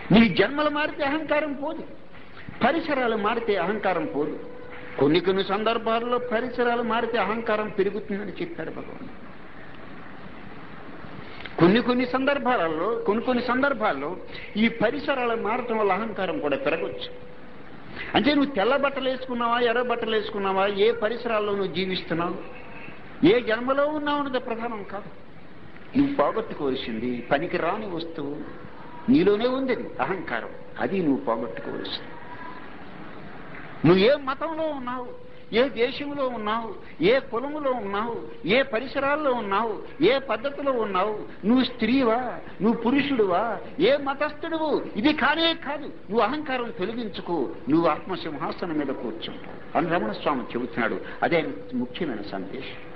నీ జన్మలు మారితే అహంకారం పోదు పరిసరాలు మారితే అహంకారం పోదు కొన్ని కొన్ని సందర్భాల్లో పరిసరాలు మారితే అహంకారం పెరుగుతుందని చెప్పాడు భగవాన్ కొన్ని కొన్ని సందర్భాలలో కొన్ని కొన్ని సందర్భాల్లో ఈ పరిసరాలు మారటం వల్ల అహంకారం కూడా పెరగచ్చు అంటే నువ్వు తెల్ల బట్టలు వేసుకున్నావా ఎర్ర బట్టలు వేసుకున్నావా ఏ పరిసరాల్లో నువ్వు జీవిస్తున్నావు ఏ జన్మలో ఉన్నావు అన్నది ప్రధానం కాదు నువ్వు పోగొట్టుకోవాల్సింది పనికి రాని వస్తువు నీలోనే ఉంది అది అహంకారం అది నువ్వు పోగొట్టుకోవాల్సింది నువ్వు ఏ మతంలో ఉన్నావు ఏ దేశంలో ఉన్నావు ఏ కులములో ఉన్నావు ఏ పరిసరాల్లో ఉన్నావు ఏ పద్ధతిలో ఉన్నావు నువ్వు స్త్రీవా నువ్వు పురుషుడువా ఏ మతస్థుడువు ఇది కానే కాదు నువ్వు అహంకారం తొలగించుకో నువ్వు ఆత్మసింహాసనం మీద కూర్చుంటావు అని రమణ స్వామి చెబుతున్నాడు అదే ముఖ్యమైన సందేశం